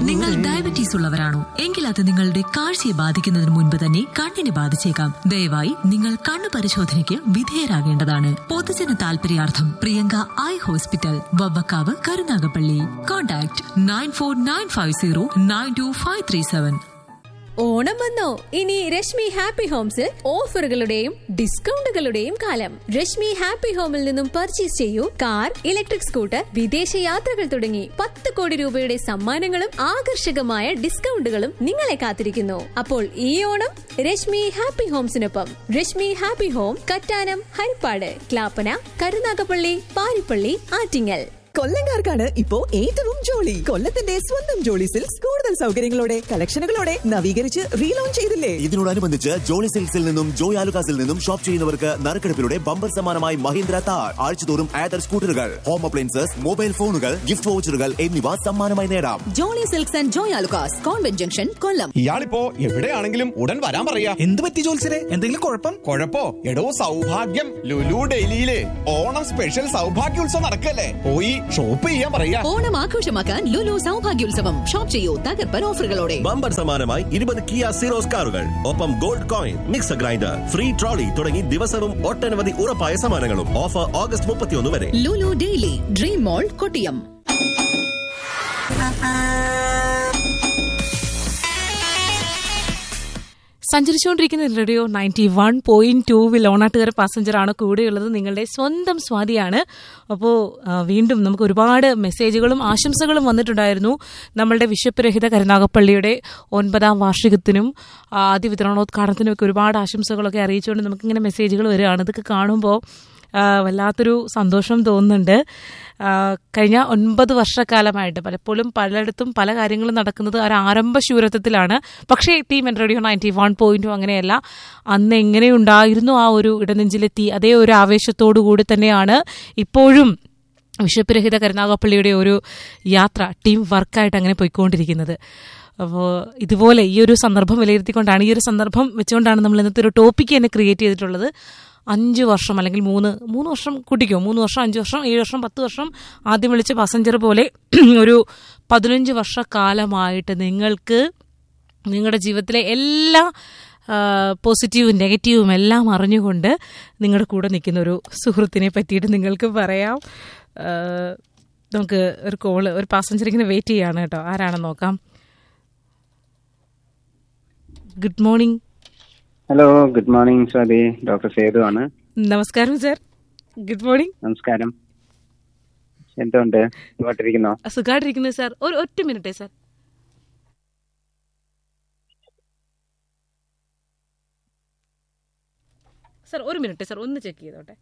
നിങ്ങൾ ഡയബറ്റീസ് ഉള്ളവരാണോ എങ്കിൽ അത് നിങ്ങളുടെ കാഴ്ചയെ ബാധിക്കുന്നതിന് മുൻപ് തന്നെ കണ്ണിനെ ബാധിച്ചേക്കാം ദയവായി നിങ്ങൾ കണ്ണു പരിശോധനയ്ക്ക് വിധേയരാകേണ്ടതാണ് പൊതുജന താൽപര്യാർത്ഥം Priyanka eye hospital Vavvakkavu Karunagappally contact nine four nine five zero nine two five three seven Onam വന്നോ ഇനി രശ്മി ഹാപ്പി ഹോംസിൽ ഓഫറുകളുടെയും ഡിസ്കൗണ്ടുകളുടെയും കാലം രശ്മി ഹാപ്പി ഹോമിൽ നിന്നും പർച്ചേസ് ചെയ്യൂ കാർ ഇലക്ട്രിക് സ്കൂട്ടർ വിദേശ യാത്രകൾ തുടങ്ങി പത്ത് കോടി രൂപയുടെ സമ്മാനങ്ങളും ആകർഷകമായ ഡിസ്കൗണ്ടുകളും നിങ്ങളെ കാത്തിരിക്കുന്നു അപ്പോൾ ഈ ഓണം രശ്മി ഹാപ്പി ഹോംസിനൊപ്പം രശ്മി ഹാപ്പി ഹോം കറ്റാനം ഹരിപ്പാട് ക്ലാപ്പന കരുനാഗപ്പള്ളി പാരിപ്പള്ളി ആറ്റിങ്ങൽ കൊല്ലങ്കാർക്കാണ് ഇപ്പോ ഏറ്റവും ജോളി കൊല്ലത്തിന്റെ സ്വന്തം ജോളി സിൽക്സ് കൂടുതൽ സൗകര്യങ്ങളോടെ കളക്ഷനുകളോടെ നവീകരിച്ച് റീലോഞ്ച് ചെയ്തില്ലേ ഇതിനോടനുബന്ധിച്ച് ജോളി സിൽക്സിൽ നിന്നും ജോയ് ആലുകാസിൽ നിന്നും ഷോപ്പ് ചെയ്യുന്നവർക്ക് നറുക്കെടുപ്പിലൂടെ ബമ്പർ സമ്മാനമായി മഹീന്ദ്ര താർ ആഴ്ചതോറും ആദർ സ്കൂട്ടറുകൾ ഹോം അപ്ലയൻസസ് മൊബൈൽ ഫോണുകൾ ഗിഫ്റ്റ് വൗച്ചറുകൾ എന്നിവ സമ്മാനമായി നേടാം Jolly silks and Joy Alukkas convent junction Kollam ഇയാളിപ്പോ എവിടെയാണെങ്കിലും ഉടൻ വരാൻ പറയാ എന്ത് പറ്റി ജോത്സരെ എന്തെങ്കിലും കുഴപ്പം കൊഴപ്പോ എടോ സൗഭാഗ്യം ലുലു ഡൽഹിയില് ഓണം സ്പെഷ്യൽ സൗഭാഗ്യോത്സവം നടക്കല്ലേ പോയി ഷോപ്പ് ചെയ്യാൻ പറയാ ഓണം ആഘോഷമാക്കാൻ ലുലു സൗഭാഗ്യോത്സവം ഷോപ്പ് ചെയ്യൂ തകർപ്പൻ ഓഫറുകളോടെ ബമ്പർ സമ്മാനമായി ഇരുപത് കിയ സീറോസ് കാറുകൾ ഒപ്പം gold coin mixer grinder free trolley തുടങ്ങി ദിവസവും ഒട്ടനവധി ഉറപ്പായ സമ്മാനങ്ങളും ഓഫർ ഓഗസ്റ്റ് മുപ്പത്തിയൊന്ന് വരെ Lulu daily dream mall Kottiyam സഞ്ചരിച്ചുകൊണ്ടിരിക്കുന്ന റേഡിയോ നയൻറ്റി വൺ പോയിന്റ് ടൂവിൽ ഓണാട്ടുകാര പാസഞ്ചറാണ് കൂടെയുള്ളത് നിങ്ങളുടെ സ്വന്തം സ്വാതിയാണ് അപ്പോൾ വീണ്ടും നമുക്ക് ഒരുപാട് മെസ്സേജുകളും ആശംസകളും വന്നിട്ടുണ്ടായിരുന്നു നമ്മളുടെ വിശപ്പരഹിത കരുനാഗപ്പള്ളിയുടെ ഒൻപതാം വാർഷികത്തിനും ആ, ആദ്യ വിതരണോദ്ഘാടനത്തിനും ഒക്കെ ഒരുപാട് ആശംസകളൊക്കെ അറിയിച്ചുകൊണ്ട് നമുക്കിങ്ങനെ മെസ്സേജുകൾ വരികയാണ് ഇതൊക്കെ കാണുമ്പോൾ ആ, വല്ലാത്തൊരു സന്തോഷം തോന്നുന്നുണ്ട് ആ, കഴിഞ്ഞ ഒൻപത് വർഷക്കാലമായിട്ട് പലപ്പോഴും പലയിടത്തും പല കാര്യങ്ങളും നടക്കുന്നത് ഒരു ആരംഭ ശൂരത്വത്തിലാണ് പക്ഷേ team N radio ninety one പോയിന്റും അങ്ങനെയല്ല അന്ന് എങ്ങനെയുണ്ടായിരുന്നു ആ ഒരു ഇടനെഞ്ചിലെത്തി അതേ ഒരു ആവേശത്തോടു കൂടി തന്നെയാണ് ഇപ്പോഴും വിശപ്പുരഹിത കരുനാഗപ്പള്ളിയുടെ ഒരു യാത്ര ടീം വർക്കായിട്ട് അങ്ങനെ പോയിക്കൊണ്ടിരിക്കുന്നത് അപ്പോൾ ഇതുപോലെ ഈ ഒരു സന്ദർഭം വിലയിരുത്തിക്കൊണ്ടാണ് ഈ ഒരു സന്ദർഭം വെച്ചുകൊണ്ടാണ് നമ്മൾ ഇന്നത്തെ ഒരു ടോപ്പിക്ക് തന്നെ ക്രിയേറ്റ് ചെയ്തിട്ടുള്ളത് അഞ്ച് വർഷം അല്ലെങ്കിൽ മൂന്ന് മൂന്ന് വർഷം കൂട്ടിക്കോ മൂന്ന് വർഷം അഞ്ച് വർഷം ഏഴ് വർഷം പത്ത് വർഷം ആദ്യം വിളിച്ച പാസഞ്ചർ പോലെ ഒരു പതിനഞ്ച് വർഷക്കാലമായിട്ട് നിങ്ങൾക്ക് നിങ്ങളുടെ ജീവിതത്തിലെ എല്ലാ ആ, പോസിറ്റീവും നെഗറ്റീവും എല്ലാം അറിഞ്ഞുകൊണ്ട് നിങ്ങളുടെ കൂടെ നിൽക്കുന്ന ഒരു സുഹൃത്തിനെ പറ്റിയിട്ട് നിങ്ങൾക്ക് പറയാം ആ, നമുക്ക് ഒരു കോള് ഒരു പാസഞ്ചർ ഇങ്ങനെ വെയിറ്റ് ചെയ്യാണ് കേട്ടോ ആരാണെന്ന് നോക്കാം good morning hello good morning Swathi doctor Sethu ആണ് നമസ്കാരം സർ ഗുഡ് മോർണിംഗ് നമസ്കാരം എന്തുണ്ട് സുഖമായിട്ടിരിക്കുന്നോ സുഖമായിട്ടിരിക്കുന്നത് സാർ ഒരു ഒറ്റ മിനിറ്റേ സാർ സാർ ഒരു മിനിറ്റ് സാർ ഒന്ന് ചെക്ക് ചെയ്തോട്ടെ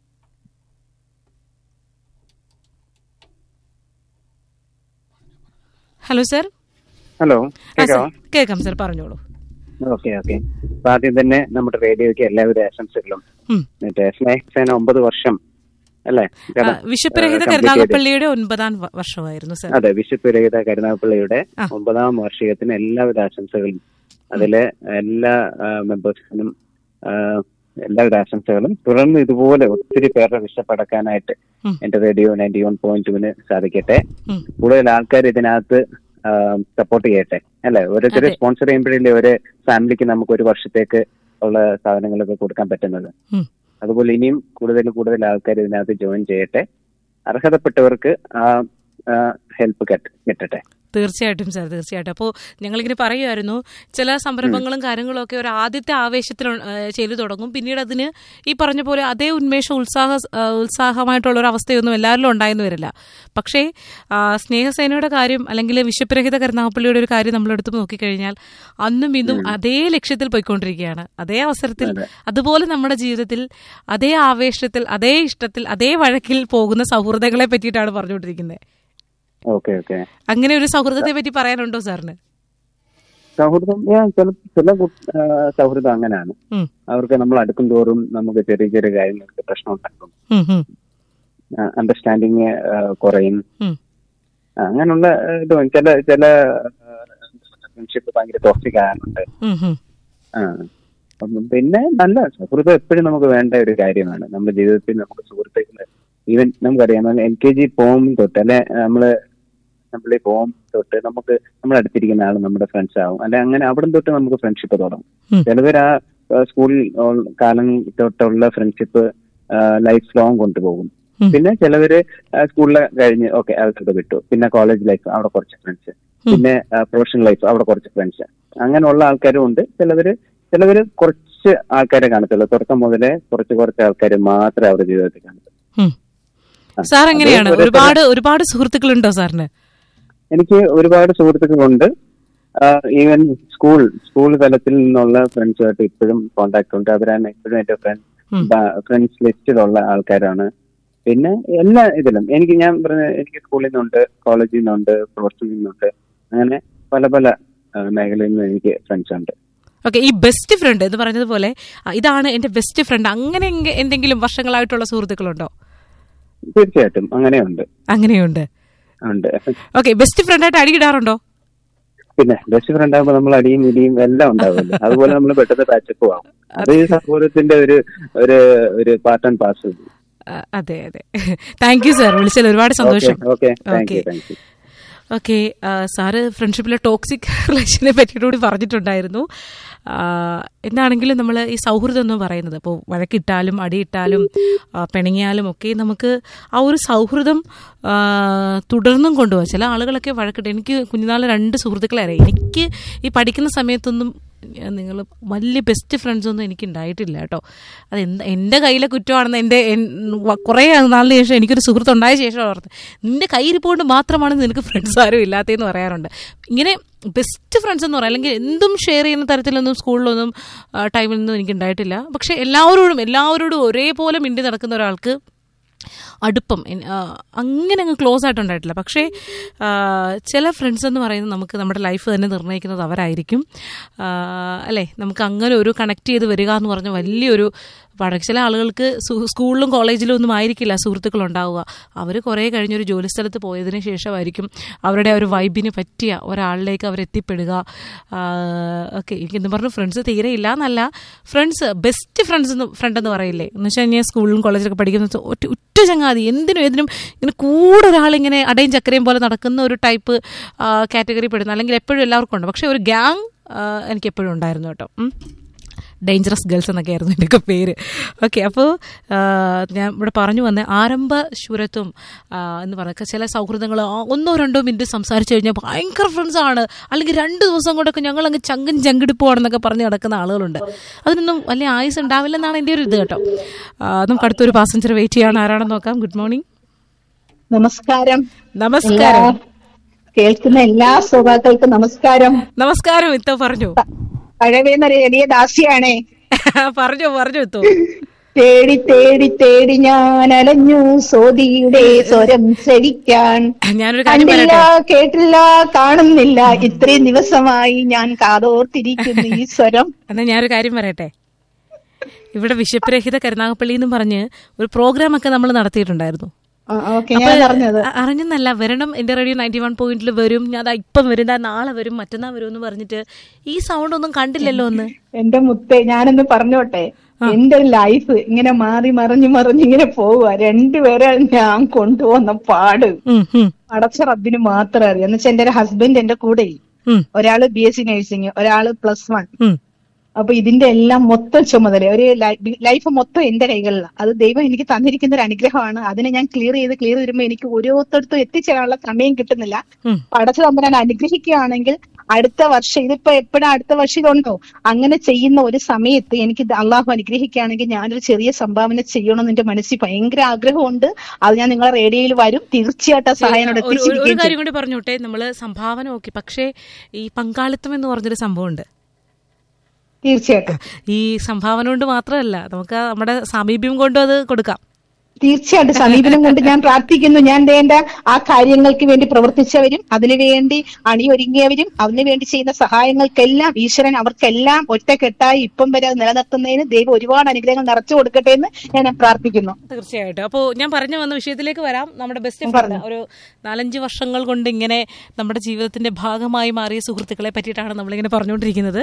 ഹലോ സാർ ഹലോ ആ, കേൾക്കാവോ സാർ, കേൾക്കാം സാർ പറഞ്ഞോളൂ ഓക്കെ ഓക്കെ അപ്പൊ ആദ്യം തന്നെ നമ്മുടെ റേഡിയോയ്ക്ക് എല്ലാവിധ ആശംസകളും ഉം. മറ്റേ സ്നേഹസേന ഒമ്പത് വർഷം അല്ലേ ആ, വിശപ്പുരഹിത കരുനാഗപ്പള്ളിയുടെ ഒൻപതാം വ- വർഷമായിരുന്നു സാർ അതെ വിശുദ്ധരഹിത കരുനാഗപ്പള്ളിയുടെ ആ. ഒമ്പതാം വാർഷികത്തിന് എല്ലാവിധ ആശംസകളും അതിലെ എല്ലാ മെമ്പേഴ്സിനും എല്ലാവിധ ആശംസകളും തുടർന്ന് ഇതുപോലെ ഒത്തിരി പേരുടെ വിശപ്പടക്കാനായിട്ട് ഉം. എന്റെ റേഡിയോ നയൻറ്റി വൺ പോയിന്റ് ടുവിന് സാധിക്കട്ടെ ഉം. കൂടുതൽ ആൾക്കാർ ഇതിനകത്ത് സപ്പോർട്ട് ചെയ്യട്ടെ അല്ലെ ഓരോരുത്തരെ അതെ. സ്പോൺസർ ചെയ്യുമ്പോഴല്ലേ ഒരു ഫാമിലിക്ക് നമുക്ക് ഒരു വർഷത്തേക്ക് ഉള്ള സാധനങ്ങളൊക്കെ കൊടുക്കാൻ പറ്റുന്നത് ഉം. അതുപോലെ ഇനിയും കൂടുതൽ കൂടുതൽ ആൾക്കാർ ഇതിനകത്ത് ജോയിൻ ചെയ്യട്ടെ അർഹതപ്പെട്ടവർക്ക് ആ ഹെൽപ്പ് കിട്ടട്ടെ തീർച്ചയായിട്ടും സാർ തീർച്ചയായിട്ടും അപ്പോൾ ഞങ്ങളിങ്ങനെ പറയുമായിരുന്നു ചില സംരംഭങ്ങളും കാര്യങ്ങളും ഒക്കെ ഒരു ആദ്യത്തെ ആവേശത്തിൽ ഏ, ചെയ്തു തുടങ്ങും പിന്നീട് അതിന് ഈ പറഞ്ഞ പോലെ അതേ ഉന്മേഷം ഉത്സാഹ ആ, ഉത്സാഹമായിട്ടുള്ള ഒരു അവസ്ഥയൊന്നും എല്ലാവരിലും ഉണ്ടായെന്ന് വരില്ല പക്ഷേ ആ, സ്നേഹസേനയുടെ കാര്യം അല്ലെങ്കിൽ വിശപ്പരഹിത കരുനാഗപ്പള്ളിയുടെ ഒരു കാര്യം നമ്മളെടുത്ത് നോക്കിക്കഴിഞ്ഞാൽ അന്നും ഇന്നും അതേ ലക്ഷ്യത്തിൽ പോയിക്കൊണ്ടിരിക്കുകയാണ് അതേ അവസരത്തിൽ അതുപോലെ നമ്മുടെ ജീവിതത്തിൽ അതേ ആവേശത്തിൽ അതേ ഇഷ്ടത്തിൽ അതേ വഴക്കിൽ പോകുന്ന സൗഹൃദങ്ങളെ പറ്റിയിട്ടാണ് പറഞ്ഞുകൊണ്ടിരിക്കുന്നത് ഓക്കെ ഓക്കെ അങ്ങനെ ഒരു സൗഹൃദത്തെ പറ്റി പറയാനുണ്ടോ സാറിന് സൗഹൃദം yeah, ചില ചില കു- ആ, സൗഹൃദം അങ്ങനെയാണ് ഉം. അവർക്ക് നമ്മൾ അടുക്കും തോറും നമുക്ക് ചെറിയ ചെറിയ കാര്യങ്ങൾക്ക് പ്രശ്നം ഉണ്ടാക്കും ഉം, ഉം, അണ്ടർസ്റ്റാൻഡിങ് കുറയും ഉം. ആ, അങ്ങനെയുള്ള ആ, ഇത് ചില ചില ഫ്രണ്ട്ഷിപ്പ് ഭയങ്കര ടോക്സിക് ആകാറുണ്ട് ഉം, ഉം. ആ അപ്പം പിന്നെ നല്ല സുഹൃത്ത് എപ്പോഴും നമുക്ക് വേണ്ട ഒരു കാര്യമാണ് നമ്മുടെ ജീവിതത്തിൽ നമുക്ക് സുഹൃത്തുക്കള് ഈവൻ നമുക്കറിയാം എൽ കെ ജി പോകും തൊട്ട് അല്ലെ നമ്മള് നമ്മൾ ഹോം തൊട്ട് നമുക്ക് നമ്മുടെ അടുത്തിരിക്കുന്ന ആൾ നമ്മുടെ ഫ്രണ്ട്സ് ആവും അല്ലെ അങ്ങനെ അവിടെ തൊട്ട് നമുക്ക് ഫ്രണ്ട്ഷിപ്പ് തുടങ്ങും ഉം. ചിലവർ ആ സ്കൂൾ കാലം തൊട്ടുള്ള ഫ്രണ്ട്ഷിപ്പ് ലൈഫ് ലോങ് കൊണ്ടുപോകും ഉം. പിന്നെ ചിലവര് സ്കൂളിൽ കഴിഞ്ഞ് ഓക്കെ അതൊക്കെ വിട്ടു പിന്നെ കോളേജ് ലൈഫ് അവിടെ കുറച്ച് ഫ്രണ്ട്സ് പിന്നെ പ്രൊഫഷണൽ ലൈഫ് അവിടെ കുറച്ച് ഫ്രണ്ട്സ് അങ്ങനെയുള്ള ആൾക്കാരും ഉണ്ട് ചിലവര് ചിലവര് കുറച്ച് ആൾക്കാരെ കാണത്തുള്ളൂ തുടക്കം മുതലേ കുറച്ച് കുറച്ച് ആൾക്കാർ മാത്രമേ അവരുടെ ജീവിതത്തിൽ കാണത്തുള്ളൂ ഉം. ആ. സാർ എങ്ങനെയാണ് അത് ഓരോരുത്തരുടെ- ഒരുപാട് ഒരുപാട് സുഹൃത്തുക്കളുണ്ടോ സാറിന് എനിക്ക് ഒരുപാട് സുഹൃത്തുക്കളുണ്ട് ഈവൻ സ്കൂൾ സ്കൂൾ തലത്തിൽ നിന്നുള്ള ഫ്രണ്ട്സുമായിട്ട് ഇപ്പോഴും കോണ്ടാക്ട് ഉണ്ട് അവരാണ് ഇപ്പോഴും എന്റെ ഫ്രണ്ട് ഉം. ഫ്രണ്ട്സ് ലിസ്റ്റിലുള്ള ആൾക്കാരാണ് പിന്നെ എല്ലാ ഇതിലും എനിക്ക് ഞാൻ പറഞ്ഞ എനിക്ക് സ്കൂളിൽ നിന്നുണ്ട് കോളേജിൽ നിന്നുണ്ട് പ്രൊഫഷനിൽ നിന്നുണ്ട് അങ്ങനെ പല പല ആ, മേഖലയിൽ നിന്ന് എനിക്ക് ഫ്രണ്ട്സ് ഉണ്ട് ഓക്കെ ഈ ബെസ്റ്റ് ഫ്രണ്ട് എന്ന് പറഞ്ഞതുപോലെ ആ, ഇതാണ് എന്റെ ബെസ്റ്റ് ഫ്രണ്ട് അങ്ങനെ എങ്ക- എന്തെങ്കിലും വർഷങ്ങളായിട്ടുള്ള സുഹൃത്തുക്കളുണ്ടോ തീർച്ചയായിട്ടും അങ്ങനെയുണ്ട് അങ്ങനെയുണ്ട് ഉണ്ട് ഓക്കെ ബെസ്റ്റ് ഫ്രണ്ടായിട്ട് അടിയിടാറുണ്ടോ പിന്നെ ബെസ്റ്റ് ഫ്രണ്ട് ആകുമ്പോൾ നമ്മൾ അടിയും ഇടിയും എല്ലാം ഉണ്ടാവില്ല അതുപോലെ നമ്മൾ പെട്ടെന്ന് പാച്ചപ്പ് ആവും അത് ഈ സൗഹൃദത്തിന്റെ ഒരു ഒരു ഒരു പാർട്ട് ആൻഡ് പാർസൽ ആ, അതെ അതെ താങ്ക് യു സാർ വിളിച്ചതിൽ ഒരുപാട് സന്തോഷം okay thank okay you thank you okay sir ഫ്രണ്ട്ഷിപ്പിലെ ടോക്സിക് റിലേഷനെ പറ്റിയിട്ട് കൂടി പറഞ്ഞിട്ടുണ്ടായിരുന്നു ആ, എന്താണെങ്കിലും നമ്മൾ ഈ സൗഹൃദം എന്ന് പറയുന്നത് ഇപ്പോൾ വഴക്കിട്ടാലും അടിയിട്ടാലും ആ, പിണങ്ങിയാലും ഒക്കെ നമുക്ക് ആ ഒരു സൗഹൃദം ആ, തുടർന്നും കൊണ്ടുപോകാം ചില ആളുകളൊക്കെ വഴക്കിട്ട് എനിക്ക് കുഞ്ഞുനാൾ രണ്ട് സുഹൃത്തുക്കളെ അറിയാം എനിക്ക് ഈ പഠിക്കുന്ന സമയത്തൊന്നും നിങ്ങൾ വലിയ ബെസ്റ്റ് ഫ്രണ്ട്സ് ഒന്നും എനിക്ക് ഉണ്ടായിട്ടില്ല കേട്ടോ അത് എന്ത് എൻ്റെ കയ്യിലെ കുറ്റമാണെന്ന് എൻ്റെ എൻ- വ- കുറേ നാളിന് ശേഷം എനിക്കൊരു സുഹൃത്ത് ഉണ്ടായ ശേഷം ഓർത്ത് നിന്റെ കയ്യിരിപ്പോണ്ട് മാത്രമാണ് നിനക്ക് ഫ്രണ്ട്സ് ആരും ഇല്ലാത്തതെന്ന് പറയാറുണ്ട് ഇങ്ങനെ ബെസ്റ്റ് ഫ്രണ്ട്സ് എന്ന് പറയാം അല്ലെങ്കിൽ എന്തും ഷെയർ ചെയ്യുന്ന തരത്തിലൊന്നും സ്കൂളിലൊന്നും ആ, ടൈമിലൊന്നും എനിക്ക് ഉണ്ടായിട്ടില്ല പക്ഷെ എല്ലാവരോടും എല്ലാവരോടും ഒരേപോലെ മിണ്ടി നടക്കുന്ന ഒരാൾക്ക് അടുപ്പം എൻ- ആ, അങ്ങനെ അങ്ങ് ക്ലോസ് ആയിട്ടുണ്ടായിട്ടില്ല പക്ഷേ ആ, ചില ഫ്രണ്ട്സ് എന്ന് പറയുന്നത് നമുക്ക് നമ്മുടെ ലൈഫ് തന്നെ നിർണ്ണയിക്കുന്നത് അവരായിരിക്കും ആ, അല്ലേ നമുക്ക് അങ്ങനെ ഒരു കണക്ട് ചെയ്ത് വരിക എന്ന് പറഞ്ഞ വലിയൊരു പാഠം ചില ആളുകൾക്ക് സു- സ്കൂളിലും കോളേജിലും ഒന്നും ആയിരിക്കില്ല സുഹൃത്തുക്കൾ ഉണ്ടാവുക അവർ കുറേ കഴിഞ്ഞൊരു ജോലി സ്ഥലത്ത് പോയതിന് ശേഷമായിരിക്കും അവരുടെ ആ ഒരു വൈബിന് പറ്റിയ ഒരാളിലേക്ക് അവർ എത്തിപ്പെടുക ഓക്കെ എനിക്കെന്ന് പറഞ്ഞു ഫ്രണ്ട്സ് തീരെ ഇല്ല എന്നല്ല ഫ്രണ്ട്സ് ബെസ്റ്റ് ഫ്രണ്ട്സ് എന്ന് ഫ്രണ്ട് എന്ന് പറയില്ലേ എന്ന് വെച്ചാൽ കഴിഞ്ഞാൽ സ്കൂളിലും കോളേജിലൊക്കെ പഠിക്കുന്ന സ- ഒറ്റ ഒറ്റ ചങ്ങാതി എന്തിനും ഏതിനും ഇങ്ങനെ കൂടെ ഒരാളിങ്ങനെ അടയും ചക്കരയും പോലെ നടക്കുന്ന ഒരു ടൈപ്പ് കാറ്റഗറി പെടുന്ന അല്ലെങ്കിൽ എപ്പോഴും എല്ലാവർക്കും ഉണ്ട് പക്ഷേ ഒരു ഗ്യാങ് എനിക്ക് എപ്പോഴും ഉണ്ടായിരുന്നു കേട്ടോ ഉം. ഡേഞ്ചറസ് ഗേൾസ് എന്നൊക്കെ ആയിരുന്നു എൻ്റെയൊക്കെ പേര് ഓക്കെ അപ്പോൾ ഞാൻ ഇവിടെ പറഞ്ഞു വന്ന ആരംഭ ശൂരത്വം ആ, എന്ന് പറയുക ചില സൗഹൃദങ്ങൾ ഒന്നോ രണ്ടോ മിനിറ്റ് സംസാരിച്ചു കഴിഞ്ഞാൽ ഭയങ്കര ഫ്രണ്ട്സ് ആണ് അല്ലെങ്കിൽ രണ്ട് ദിവസം കൊണ്ടൊക്കെ ഞങ്ങൾ അങ്ങ് ചങ്കും ചങ്കിടിപ്പോണെന്നൊക്കെ പറഞ്ഞ് നടക്കുന്ന ആളുകളുണ്ട് അതിനൊന്നും വലിയ ആയുസ് ഉണ്ടാവില്ലെന്നാണ് എൻ്റെ ഒരു ഇത് കേട്ടോ ആ, നമുക്ക് അടുത്തൊരു പാസഞ്ചർ വെയിറ്റ് ചെയ്യാണ് ആരാണെന്ന് നോക്കാം ഗുഡ് മോർണിംഗ് നമസ്കാരം നമസ്കാരം എല്ലാ- കേൾക്കുന്ന എല്ലാ ശ്രോതാക്കൾക്കും നമസ്കാരം നമസ്കാരം ഇത്തോ പറഞ്ഞു പഴവേന്നൊരു എളിയ ദാസിയാണേ പറഞ്ഞു പറഞ്ഞു ഇത്തോ തേടി തേടി തേടി ഞാൻ അലഞ്ഞു സോതിയുടെ സ്വരം ശ്രവിക്കാൻ ഞാനൊരു കാര്യം കണ്ടില്ല പറയട്ടെ കേട്ടില്ല കാണുന്നില്ല ഇത്രയും ദിവസമായി ഞാൻ കാതോർത്തിരിക്കുന്നു ഈ സ്വരം എന്നാ ഞാനൊരു കാര്യം പറയട്ടെ ഇവിടെ വിശപ്പരഹിത കരുനാഗപ്പള്ളി എന്ന് പറഞ്ഞ് ഒരു പ്രോഗ്രാം ഒക്കെ നമ്മൾ നടത്തിയിട്ടുണ്ടായിരുന്നു ഓക്കെ ഞാൻ അറിഞ്ഞത് അ- അറിഞ്ഞെന്നല്ല വരണം എന്റെ റേഡിയോ നയൻറ്റി വൺ പോയിന്റിൽ വരും ഞാൻ ദാ ഇപ്പം വരും ദാ നാളെ വരും മറ്റന്നാൾ വരും എന്ന് പറഞ്ഞിട്ട് ഈ സൗണ്ട് ഒന്നും കണ്ടില്ലല്ലോ ഒന്ന് എന്റെ മുത്തേ ഞാനൊന്ന് പറഞ്ഞോട്ടെ എന്റെ ലൈഫ് ഇങ്ങനെ മാറി മറിഞ്ഞു മറിഞ്ഞു ഇങ്ങനെ പോവുക രണ്ടുപേരെ ഞാൻ കൊണ്ടുപോകുന്ന പാട് ഉം, ഉം, അടച്ച റബ്ബിന് മാത്രം അറിയാം എന്ന് വെച്ചാൽ എന്റെ ഒരു ഹസ്ബൻഡ് എന്റെ കൂടെ ഉം, ഒരാള് ബി എസ് സി നഴ്സിംഗ് ഒരാള് പ്ലസ് വൺ ഉം. അപ്പൊ ഇതിന്റെ എല്ലാം മൊത്തം ചുമതല ഒരു ലൈ- ലൈഫ് മൊത്തം എന്റെ കൈകളിലാണ് അത് ദൈവം എനിക്ക് തന്നിരിക്കുന്ന ഒരു അനുഗ്രഹമാണ് അതിനെ ഞാൻ ക്ലിയർ ചെയ്ത് ക്ലിയർ വരുമ്പോ എനിക്ക് ഓരോരുത്തടത്തും എത്തിച്ചേരാനുള്ള സമയം കിട്ടുന്നില്ല ഉം. പടച്ചു തമ്പരാൻ അനുഗ്രഹിക്കുകയാണെങ്കിൽ അടുത്ത വർഷം ഇതിപ്പോ എപ്പോഴാ അടുത്ത വർഷം ഇതുണ്ടോ അങ്ങനെ ചെയ്യുന്ന ഒരു സമയത്ത് എനിക്ക് ഇത് അള്ളാഹു അനുഗ്രഹിക്കുകയാണെങ്കിൽ ഞാനൊരു ചെറിയ സംഭാവന ചെയ്യണമെന്ന് എന്റെ മനസ്സിൽ ഭയങ്കര ആഗ്രഹമുണ്ട് അത് ഞാൻ നിങ്ങളെ റേഡിയോയിൽ വരും തീർച്ചയായിട്ടും ആ സഹായം എന്നോട് ഒരു- ഒരു- ഒരു എത്തിച്ചിരിക്കുകയും കാര്യം ചെയ്യും. കൂടി പറഞ്ഞോട്ടെ നമ്മള് സംഭാവന നോക്കി പക്ഷേ ഈ പങ്കാളിത്തം എന്ന് പറഞ്ഞൊരു സംഭവമുണ്ട് തീർച്ചയായിട്ടും ഈ സംഭാവന കൊണ്ട് മാത്രമല്ല നമുക്ക് ആ നമ്മുടെ സമീപ്യം കൊണ്ടും അത് കൊടുക്കാം തീർച്ചയായിട്ടും സമീപനം കൊണ്ട് ഞാൻ പ്രാർത്ഥിക്കുന്നു ഞാൻ വേണ്ട ആ കാര്യങ്ങൾക്ക് വേണ്ടി പ്രവർത്തിച്ചവരും അതിനുവേണ്ടി അണിയൊരുങ്ങിയവരും അതിനുവേണ്ടി ചെയ്യുന്ന സഹായങ്ങൾക്കെല്ലാം ഈശ്വരൻ അവർക്കെല്ലാം ഒറ്റക്കെട്ടായി ഇപ്പം വരെ അത് നിലനിർത്തുന്നതിന് ദൈവം ഒരുപാട് അനുഗ്രഹങ്ങൾ നിറച്ചു കൊടുക്കട്ടെ എന്ന് ഞാൻ പ്രാർത്ഥിക്കുന്നു തീർച്ചയായിട്ടും അപ്പോൾ ഞാൻ പറഞ്ഞു വന്ന വിഷയത്തിലേക്ക് വരാം നമ്മുടെ ബെസ്റ്റ് ഫ്രണ്ട് പറഞ്ഞോ. ഒരു നാലഞ്ച് വർഷങ്ങൾ കൊണ്ട് ഇങ്ങനെ നമ്മുടെ ജീവിതത്തിന്റെ ഭാഗമായി മാറിയ സുഹൃത്തുക്കളെ പറ്റിയിട്ടാണ് നമ്മളിങ്ങനെ പറഞ്ഞുകൊണ്ടിരിക്കുന്നത്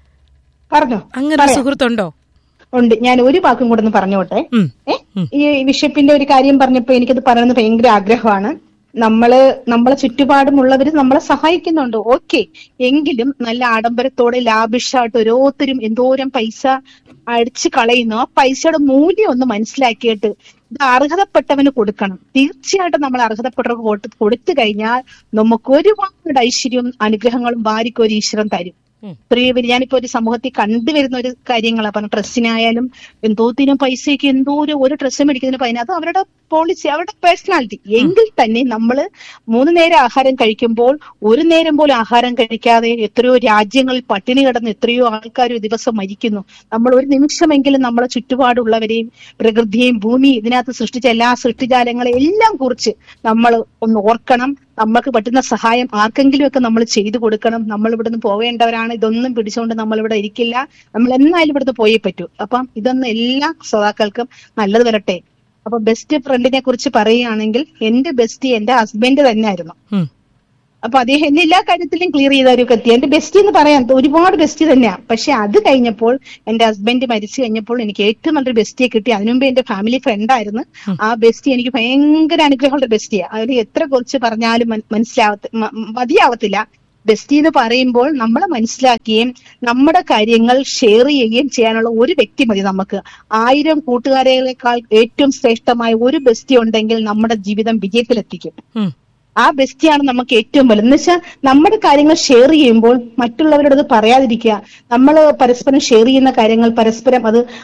പറഞ്ഞോ അങ്ങനെ ഒരു സുഹൃത്തുണ്ടോ ഉണ്ട് ഞാൻ ഒരു വാക്കും കൂടെ ഒന്ന് പറഞ്ഞോട്ടെ ഉം. ഏ ഈ ബിഷപ്പിന്റെ ഒരു കാര്യം പറഞ്ഞപ്പോ എനിക്കത് പറയണമെന്ന് ഭയങ്കര ആഗ്രഹമാണ് നമ്മള് നമ്മളെ ചുറ്റുപാടുമുള്ളവർ നമ്മളെ സഹായിക്കുന്നുണ്ട് ഓക്കെ എങ്കിലും നല്ല ആഡംബരത്തോടെ ലാഭിഷായിട്ട് ഓരോരുത്തരും എന്തോരം പൈസ അടിച്ചു കളയുന്നു ആ പൈസയുടെ മൂല്യം ഒന്ന് മനസ്സിലാക്കിയിട്ട് ഇത് അർഹതപ്പെട്ടവന് കൊടുക്കണം തീർച്ചയായിട്ടും നമ്മൾ അർഹതപ്പെട്ടവർക്ക് കൊടു- കൊടുത്തു കഴിഞ്ഞാൽ നമുക്ക് ഒരുപാട് ഐശ്വര്യവും അനുഗ്രഹങ്ങളും വാരിക്കൊരു ഈശ്വരൻ തരും ഇത്രയും വലിയ ഞാനിപ്പോ ഒരു സമൂഹത്തിൽ കണ്ടുവരുന്ന ഒരു കാര്യങ്ങളാണ് പറഞ്ഞ ഡ്രസ്സിനായാലും എന്തോത്തിനും പൈസയ്ക്ക് എന്തോ ഒരു ഒരു ഡ്രസ്സ് മേടിക്കുന്നതിന് പതിന് അത് അവരുടെ പോളിസി അവരുടെ പേഴ്സണാലിറ്റി എങ്കിൽ തന്നെ നമ്മൾ മൂന്ന് നേരം ആഹാരം കഴിക്കുമ്പോൾ ഒരു നേരം പോലും ആഹാരം കഴിക്കാതെ എത്രയോ രാജ്യങ്ങളിൽ പട്ടിണി കിടന്ന് എത്രയോ ആൾക്കാർ ഒരു ദിവസം മരിക്കുന്നു നമ്മൾ ഒരു നിമിഷമെങ്കിലും നമ്മളെ ചുറ്റുപാടുള്ളവരെയും പ്രകൃതിയെയും ഭൂമി ഇതിനകത്ത് സൃഷ്ടിച്ച എല്ലാ സൃഷ്ടിജാലങ്ങളെ എല്ലാം കുറിച്ച് നമ്മൾ ഒന്ന് ഓർക്കണം നമ്മൾക്ക് പറ്റുന്ന സഹായം ആർക്കെങ്കിലും ഒക്കെ നമ്മൾ ചെയ്തു കൊടുക്കണം നമ്മൾ ഇവിടുന്ന് പോവേണ്ടവരാണ് ഇതൊന്നും പിടിച്ചുകൊണ്ട് നമ്മൾ ഇവിടെ ഇരിക്കില്ല നമ്മൾ എന്നായാലും ഇവിടുന്ന് പോയേ പറ്റൂ അപ്പം ഇതൊന്നും എല്ലാ ശ്രോതാക്കൾക്കും നല്ലത് വരട്ടെ അപ്പൊ ബെസ്റ്റ് ഫ്രണ്ടിനെ കുറിച്ച് പറയുകയാണെങ്കിൽ എന്റെ ബെസ്റ്റ് എന്റെ ഹസ്ബൻഡ് തന്നെയായിരുന്നു ഉം. അപ്പൊ അദ്ദേഹം എന്നെ എല്ലാ കാര്യത്തിലും ക്ലിയർ ചെയ്ത ഒരു വ്യക്തി എന്റെ ബെസ്റ്റ് എന്ന് പറയാൻ ഒരുപാട് ബെസ്റ്റ് തന്നെയാണ് പക്ഷെ അത് കഴിഞ്ഞപ്പോൾ എന്റെ ഹസ്ബൻഡ് മരിച്ചു കഴിഞ്ഞപ്പോൾ എനിക്ക് ഏറ്റവും നല്ലൊരു ബെസ്റ്റിയെ കിട്ടി അതിനുമുമ്പ് എന്റെ ഫാമിലി ഫ്രണ്ട് ആയിരുന്നു ആ ബെസ്റ്റി എനിക്ക് ഭയങ്കര അനുഗ്രഹമുള്ള ബെസ്റ്റിയാ അതിൽ എത്ര കുറിച്ച് പറഞ്ഞാലും മൻ- മനസ്സിലാവത്ത മ- മതിയാവത്തില്ല ബെസ്റ്റി എന്ന് പറയുമ്പോൾ നമ്മളെ മനസ്സിലാക്കുകയും നമ്മുടെ കാര്യങ്ങൾ ഷെയർ ചെയ്യുകയും ചെയ്യാനുള്ള ഒരു വ്യക്തി മതി നമുക്ക് ആയിരം കൂട്ടുകാരെക്കാൾ ഏറ്റവും ശ്രേഷ്ഠമായ ഒരു ബെസ്റ്റി ഉണ്ടെങ്കിൽ നമ്മുടെ ജീവിതം വിജയത്തിലെത്തിക്കും ഉം. ആ ബെസ്റ്റിയാണ് നമുക്ക് ഏറ്റവും വലുത് എന്ന് വെച്ചാൽ നമ്മുടെ കാര്യങ്ങൾ ഷെയർ ചെയ്യുമ്പോൾ മറ്റുള്ളവരോട് അത് പറയാതിരിക്കുക നമ്മൾ പരസ്പരം ഷെയർ ചെയ്യുന്ന കാര്യങ്ങൾ പരസ്പരം അത്